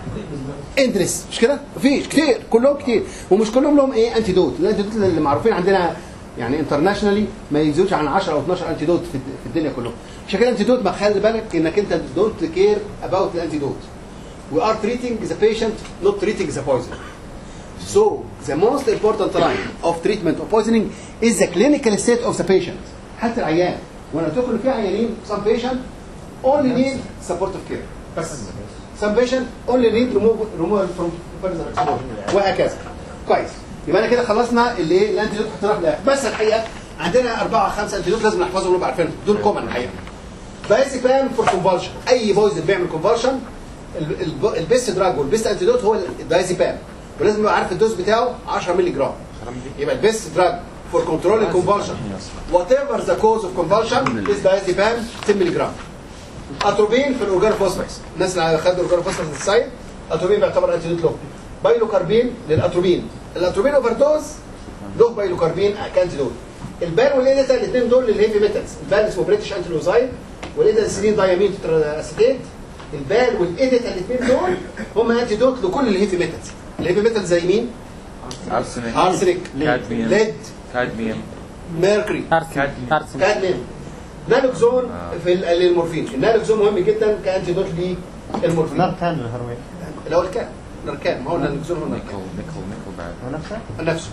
اندرس مش كده مفيش كتير كلهم كتير ومش كلهم لهم ايه انتيدوت الانتيدوت اللي معروفين عندنا يعني انترناشونالي ما يزيدوش عن 10 او 12 انتيدوت في في الدنيا كلهم عشان كده انتيدوت ما خلي بالك انك انت دونت كير اباوت الانتيدوت we are treating the patient not treating the poison so the most important line of treatment of poisoning is the clinical state of the patient حالة العيان وانا قلت لكم ان في عيانين some patient only need supportive care بس some patient only need removal removal from further exposure وهكذا كويس يبقى انا كده خلصنا اللي ايه الانتيدوت حطيناه في الاخر بس الحقيقه عندنا اربعه خمسه انتيدوت لازم نحفظهم ونبقى عارفينهم دول كومن الحقيقه بيزك بان فور كونفالشن اي بويزن بيعمل كونفالشن البيست دراج والبيست انتيدوت هو الدايزيبام ولازم يبقى عارف الدوز بتاعه 10 مللي جرام يبقى البيست دراج فور كنترول الكونفالشن وات ايفر ذا كوز اوف كونفالشن از دايزيبام 10 مللي جرام اتروبين في الاورجان فوسفورس الناس اللي خدوا الاورجان فوسفورس السايد اتروبين بيعتبر انتيدوت له بايلوكاربين للاتروبين الاتروبين اوفر دوز له بايلوكاربين كانتيدوت البان والايديتا الاثنين دول للهيفي ميتالز البان اسمه بريتش انتيلوزايد والايديتا سيلين دايامين اسيتيت البان والايديتا الاثنين دول هم انتيدوت لكل الهيفي ميتالز الهيفي ميتالز زي مين؟ ارسنال ارسنك كادميوم ليد كادميوم ميركوري ارسن ارسن كادميوم نالوكزون في ال- للمورفين النالوكزون مهم جدا كانتيدوت للمورفين نار كان الهروين اللي هو الكام نركان ما هو النالوكزون هو نيكل النركان نيكل نيكل بعد هو نفسه نفسه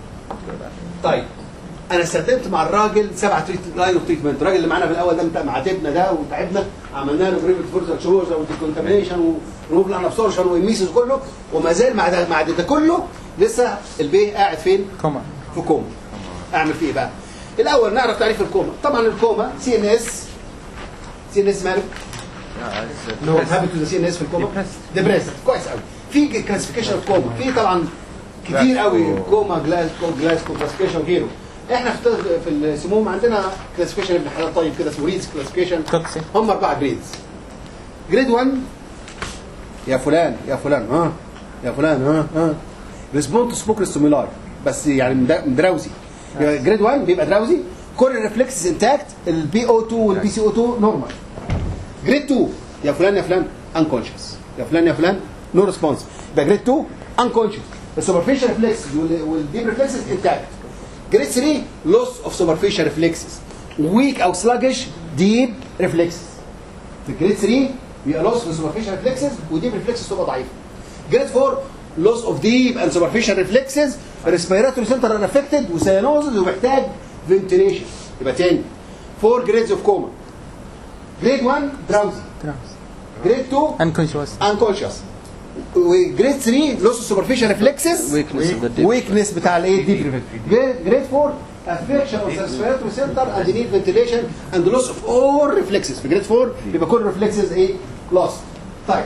طيب انا استخدمت مع الراجل سبعه تريت لاين اوف تريتمنت الراجل اللي معانا في الاول ده بتاع- معاتبنا ده وتعبنا عملنا له بريفت فورز اكسبوجر وديكونتامينيشن وريموفل ان ابسورشن واميسيس كله وما زال مع ده مع ده كله لسه البيه قاعد فين؟ كوما في كوما اعمل فيه ايه بقى؟ الاول نعرف تعريف الكوما طبعا الكوما سي ان اس سي ان اس ماله؟ اللي هو هابت تو سي ان اس في الكوما Depressed. ديبريس كويس قوي في كلاسيفيكيشن اوف كوما في طبعا كتير قوي كوما جلاس جلاس كلاسيفيكيشن غيره احنا في في السموم عندنا كلاسيفيكيشن ابن حلال طيب كده اسمه ريدز كلاسيفيكيشن توكسي هم اربعه جريدز جريد 1 يا فلان يا فلان ها يا فلان ها ها ريسبونت سبوك ستيمولار بس يعني مد- مدراوزي جريد 1 بيبقى دراوزي كل الريفلكسز انتاكت البي او 2 والبي سي او 2 نورمال جريد 2 يا فلان يا فلان انكونشس يا فلان يا فلان نو ريسبونس يبقى جريد 2 انكونشس السوبرفيشال ريفلكسز والديب ريفلكسز انتاكت جريد 3 لوس اوف سوبرفيشال ريفلكسز ويك او سلاجش ديب ريفلكسز في جريد 3 بيبقى لوس في سوبرفيشال ريفلكسز وديب ريفلكسز تبقى ضعيفه جريد 4 لوس اوف ديب اند سوبرفيشال ريفلكسز ريسبيراتوري سنتر ار افكتد وسيانوزز ومحتاج فنتيليشن يبقى تاني 4 جريدز اوف كوما جريد 1 دراوزي جريد 2 انكونشوس انكونشس وجريد 3 لوس سوبرفيشال ريفلكسز Weakness of the deep. ويكنس بتاع الايه ديب جريد 4 افكشن اوف ريسبيراتوري سنتر اند نيد فنتيليشن اند لوس اوف اول ريفلكسز في جريد 4 يبقى كل الريفلكسز ايه لوست طيب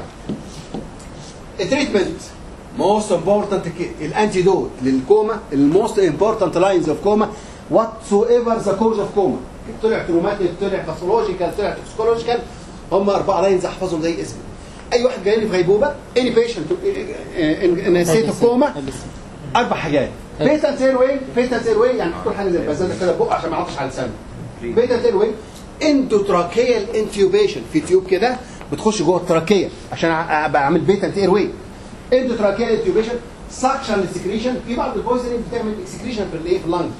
التريتمنت موست امبورتنت الانتيدوت للكوما الموست امبورتنت لاينز اوف كوما وات سو ايفر ذا كوز اوف كوما طلع تروماتيك طلع باثولوجيكال طلع توكسيكولوجيكال هم اربع لاينز احفظهم زي اسمي اي واحد جاي لي في غيبوبه اني بيشنت ان ستيت اوف كوما اربع حاجات بيتا تير واي بيتا تير واي يعني تحط حاجه زي البازازه كده بقى عشان ما يعطش على لسانه بيتا تير واي اندوتراكيال انتيوبيشن في تيوب كده بتخش جوه التراكيه عشان أ- ابقى اعمل بيتا تير واي اندوتراكيال انتيوبيشن سكشن سكريشن في بعض البويزنج بتعمل اكسكريشن في الايه في اللنج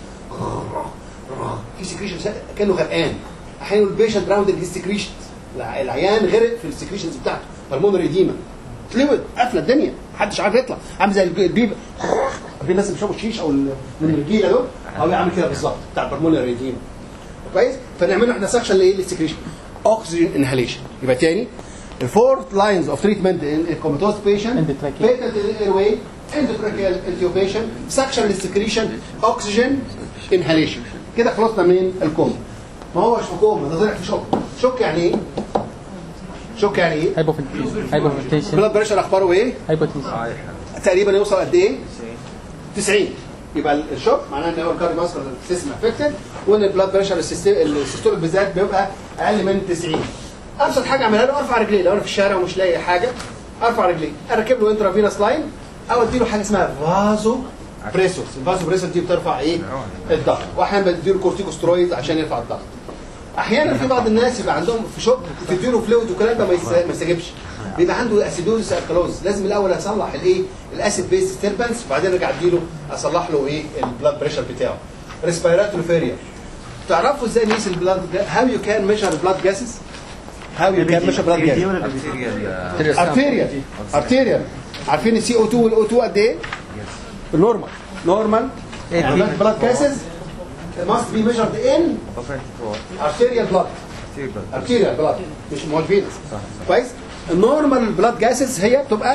في سكريشن كانه غرقان احيانا البيشنت راوند السكريشن العيان غرق في السكريشنز بتاعته بالمونري ديما فلويد قافله الدنيا محدش عارف يطلع عامل زي البيب في ناس اللي بيشربوا الشيش او ال- من الرجيله دول او يعمل كده بالظبط بتاع البلمونري ديما كويس فنعمل له احنا سكشن لايه للسكريشن اوكسجين انهاليشن يبقى تاني الفورث لاينز اوف تريتمنت ان كوماتوز بيشنت Endotracheal. بيتنت ايرواي اندوتراكيال انتيوبيشن سكشن للسكريشن اوكسجين انهاليشن كده خلصنا من الكوما ما هوش في كوما ده طلع في شوك شوك يعني ايه؟ شوك يعني ايه؟ هايبوفنتيشن بلاد بريشر اخباره ايه؟ هايبوتنشن تقريبا يوصل قد ايه؟ 90 يبقى الشوك معناه ان هو الكارديو ماسكولار سيستم افكتد وان البلاد بريشر السيستوليك بالذات بيبقى اقل من 90 ابسط حاجه اعملها له ارفع رجليه لو انا في الشارع ومش لاقي حاجه ارفع رجليه اركب له انترافينوس لاين او اديله حاجه اسمها فازو بريسوس الفازو بريسوس دي بترفع ايه الضغط واحيانا بديله كورتيكوسترويد عشان يرفع الضغط احيانا في بعض الناس يبقى عندهم في شوك تديله فلويد والكلام ده ما يس- ما يستجيبش بيبقى عنده اسيدوز الكالوز لازم الاول اصلح الايه الاسيد بيس ديستربنس وبعدين ارجع اديله اصلح له ايه البلاد بريشر بتاعه ريسبيراتوري فيريا تعرفوا ازاي نقيس البلاد هاو يو كان ميجر بلاد جاسز هاو يو كان ميجر بلاد جاسز ارتيريال ارتيريال عارفين السي او 2 والاو 2 قد ايه؟ نورمال نورمال بلاد جاسز must be measured in arterial blood arterial blood مش مش فينس كويس النورمال بلاد جاسز هي بتبقى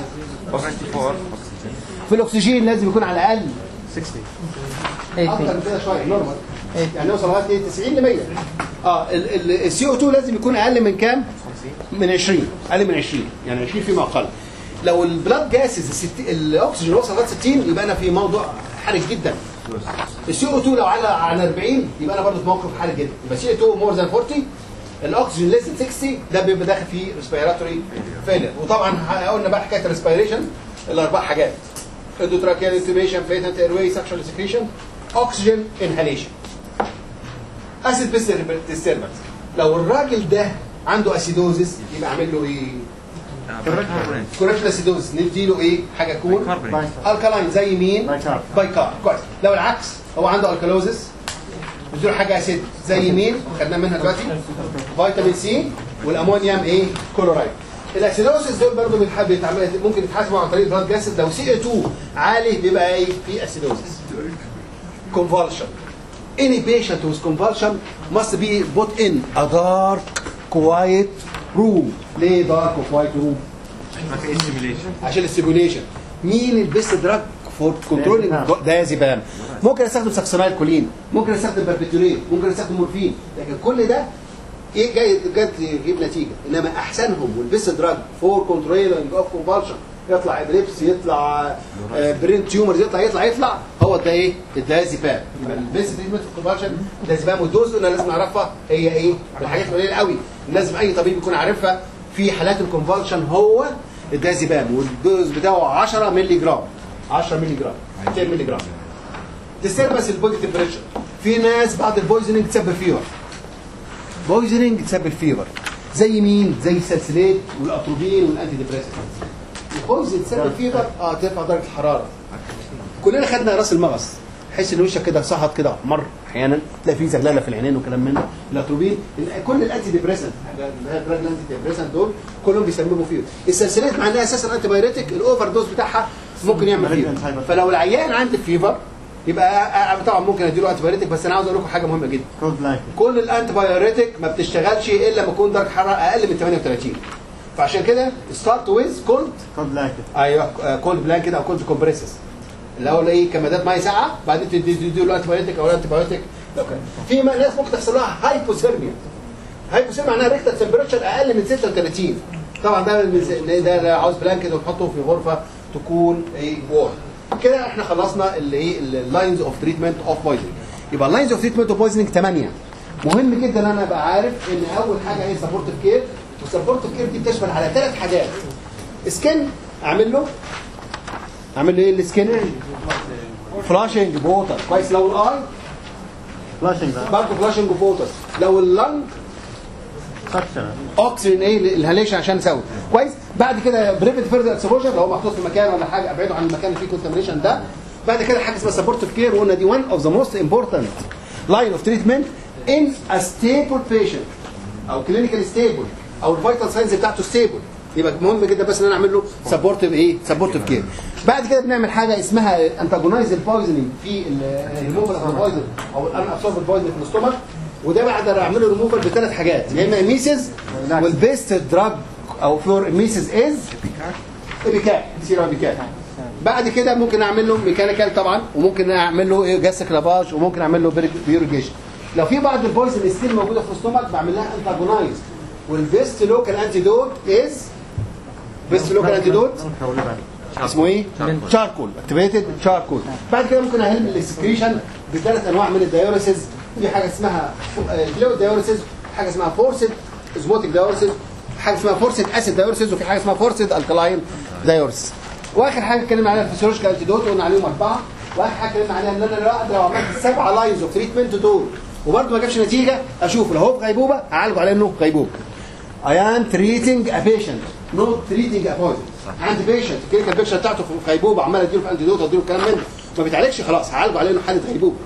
في الاكسجين لازم يكون على الاقل اكتر من كده شويه نورمال يعني نوصل لغايه ايه 90 ل 100 اه السي او 2 لازم يكون اقل من كام؟ من 20 اقل من 20 يعني 20 فيما اقل لو البلاد جاسز الست- الاكسجين وصل لغايه 60 يبقى انا في موضوع حرج جدا السي او 2 لو على عن 40 يبقى انا برضه في موقف حرج جدا يبقى سي او 2 مور ذان 40 الاكسجين ليس 60 ده بيبقى داخل فيه ريسبيراتوري فيلر وطبعا قلنا بقى حكايه الريسبيريشن الاربع حاجات اندوتراكيال انتوبيشن بيتنت ايروي سكشوال سكريشن اوكسجين انهاليشن اسيد بيس ديستربنس لو الراجل ده عنده اسيدوزس يبقى اعمل له ايه؟ كوركت اسيدوزس نديله ايه؟ حاجه كون الكالاين زي مين؟ بايكارب. بايكارب كويس لو العكس هو عنده الكالوزس نديله حاجه اسيد زي مين؟ خدناها منها دلوقتي فيتامين سي والامونيوم ايه؟ كلورايد الاسيدوزس دول برضه بيتحب يتعمل ممكن يتحاسبوا عن طريق بلاد جاسد لو سي 2 عالي بيبقى ايه؟ في اسيدوزس convulsion. Any patient with convulsion must be put in a dark, quiet room. ليه dark وquiet room؟ عشان السيموليشن. مين البيست دراج فور كنترولينج دايازيبام؟ ممكن استخدم ساكسونايل كولين، ممكن استخدم باربيتولين، ممكن استخدم مورفين، لكن كل ده ايه جاي جد يجيب نتيجه، انما احسنهم والبيست دراج فور كنترولينج اوف كونفالشن يطلع ابليبس يطلع برين تيومرز يطلع يطلع يطلع هو ده ايه؟ الدايازيبام يبقى البيست تريتمنت في الكونفالشن الدايازيبام والدوز اللي لازم نعرفها هي ايه؟ الحاجات القليله قوي لازم اي طبيب يكون عارفها في حالات الكونفالشن هو الدايازيبام والدوز بتاعه 10 مللي جرام 10 مللي جرام 200 مللي جرام ديستربنس البودي تمبريتشر في ناس بعد البويزنينج تسبب فيفر بويزنينج تسبب فيفر زي مين؟ زي السلسلات والاتروبين والانتي ديبريسنت البويزن تسبب فيفر اه ترفع درجه الحراره كلنا خدنا راس المغص تحس ان وشك كده صهد كده احمر احيانا تلاقي فيه زغلله في العينين وكلام من ده الاتروبين ال- كل الانتي ديبريسنت اللي هي الدراج الانتي ديبريسنت دول كلهم بيسببوا فيفر السلسلات مع انها اساسا انتي بايريتك الاوفر دوز بتاعها ممكن يعمل فيفر فلو العيان عنده فيفر يبقى أ- أ- طبعا ممكن اديله انتي بايوريتك بس انا عاوز اقول لكم حاجه مهمه جدا كولد بلانكت كل الانتي بايوريتك ما بتشتغلش الا لما يكون درجه حراره اقل من 38 فعشان كده ستارت ويز كولد كولد بلانكت ايوه كولد بلانكت او كولد كومبريسس الاول ايه كمادات ميه ساقعه بعدين تدي تدي له انتي بايوتيك او انتي بايوتيك في م- ناس ممكن تحصل لها هايبوثيرميا هايبوثيرميا معناها ريختر تمبريتشر اقل من 36 طبعا ده من- ده ده عاوز بلانكت ونحطه في غرفه تكون ايه وورم كده احنا خلصنا اللي ايه اللاينز اوف تريتمنت اوف بويزنج يبقى اللاينز اوف تريتمنت اوف بويزنج 8 مهم جدا ان انا ابقى عارف ان اول حاجه هي سبورتيف كير والسبورتيف كير دي بتشمل على ثلاث حاجات سكن اعمل له اعمل له ايه السكن فلاشنج بوتر كويس لو الاي فلاشنج برضه فلاشنج بوتر لو اللنج سكشن اوكسجين ايه الهاليشن عشان نسوي كويس بعد كده بريفنت فيرذر اكسبوجر لو هو محطوط في مكان ولا حاجه ابعده عن المكان اللي فيه كونتامينيشن ده بعد كده حاجه اسمها سبورتيف كير وقلنا دي one اوف ذا موست امبورتنت لاين اوف تريتمنت ان ا ستيبل بيشنت او كلينيكال ستيبل او الفيتال ساينز بتاعته ستيبل يبقى مهم جدا بس ان انا اعمل له سبورتيف ايه سبورتيف كير بعد كده بنعمل حاجه اسمها انتاجونايز البويزنينج في الريموفال اوف البويزن او الان ابسورب البويزن في الاستومك وده بعد اعمل له ريموفال بثلاث حاجات يا اما ميسز والبيست دراج او فور ميسز از ابيكاك سيرو ابيكاك بعد كده ممكن اعمل له ميكانيكال طبعا وممكن اعمل له ايه جاستيك لافاج وممكن اعمل له بيوريجيشن لو في بعض البويزن ستيل موجوده في الاستومك بعمل لها انتاجونايز والبيست لوكال انتيدوت از بيست لوكال انتيدوت اسمه ايه؟ شاركول اكتيفيتد شاركول بعد كده ممكن اهل السكريشن بثلاث انواع من الدايوريسز في حاجه اسمها فلويد دايوريسز حاجه اسمها فورسد اوزموتيك دايوريسز حاجه اسمها فورسد اسيد دايوريسز وفي حاجه اسمها فورسد الكلاين دايوريسز واخر حاجه اتكلمنا عليها الفسيولوجيكال انتيدوت قلنا عليهم اربعه واخر حاجه اتكلمنا عليها ان انا لو لو عملت سبعه لاينز اوف تريتمنت دول وبرضه ما جابش نتيجه اشوف لو هو في غيبوبه اعالجه على انه غيبوبه I am treating a patient not treating a poison عندي بيشنت الكلينيكال بيكشر بتاعته في غيبوبه عمال اديله في انتيدوت اديله الكلام من ده ما بيتعالجش خلاص هعالجه على انه حاله غيبوبه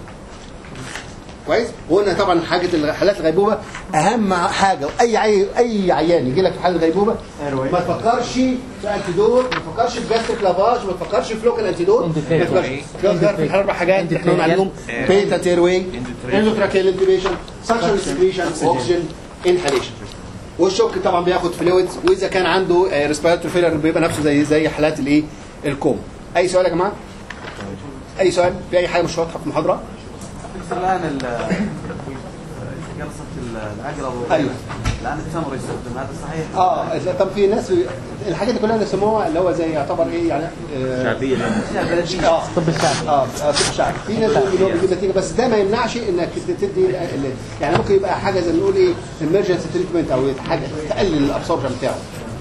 كويس وقلنا طبعا حاجه حالات الغيبوبه اهم حاجه واي عي... اي عيان يجي لك في حاله غيبوبه Airway. ما تفكرش في انتيدوت ما تفكرش في جاستريك لافاج ما تفكرش في لوكال انتيدوت ما تفكرش في الاربع حاجات اللي احنا قلنا عليهم بيتا تيروي اندوتراكيال انتيبيشن سكشن سكريشن اوكسجين انهاليشن والشوك طبعا بياخد فلويدز واذا كان عنده ريسبيراتوري فيلر بيبقى نفسه زي زي حالات الايه الكوم اي سؤال يا جماعه اي سؤال في اي حاجه مش واضحه في المحاضره الان ال- قرصة العقرب ايوه الان التمر يستخدم هذا صحيح؟ اه لا، طب في ناس الحاجات دي كلها اللي سموها اللي هو زي يعتبر ايه يعني آه، شعبيه اه طب الشعبي اه آه، طب الشعبي في ناس بيقولوا إن هو بيجيب نتيجه بس ده ما يمنعش انك تدي ال- ال- يعني ممكن يبقى حاجه زي ما نقول ايه emergency تريتمنت او حاجه تقلل الابسوربشن بتاعه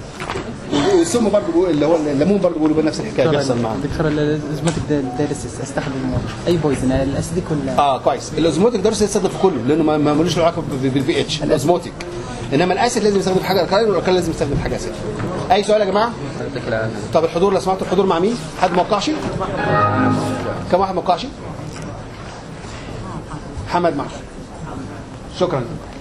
والسم برضه بيقول- اللي هو الليمون برضه بيقولوا بنفس الحكايه بيحصل معاه دكتور الازمتك دايلسيس استخدم اي بويزن الاسيديك ولا اه كويس الاوزموتيك درس يستخدم في كله لانه ما ما ملوش علاقه بالبي اتش الاوزموتيك انما الاسيد لازم يستخدم في حاجه الكالين والالكالين لازم يستخدم في حاجه اسيد اي سؤال يا جماعه طب الحضور لو سمحتوا الحضور مع مين حد ما وقعش كم واحد ما وقعش محمد معش شكرا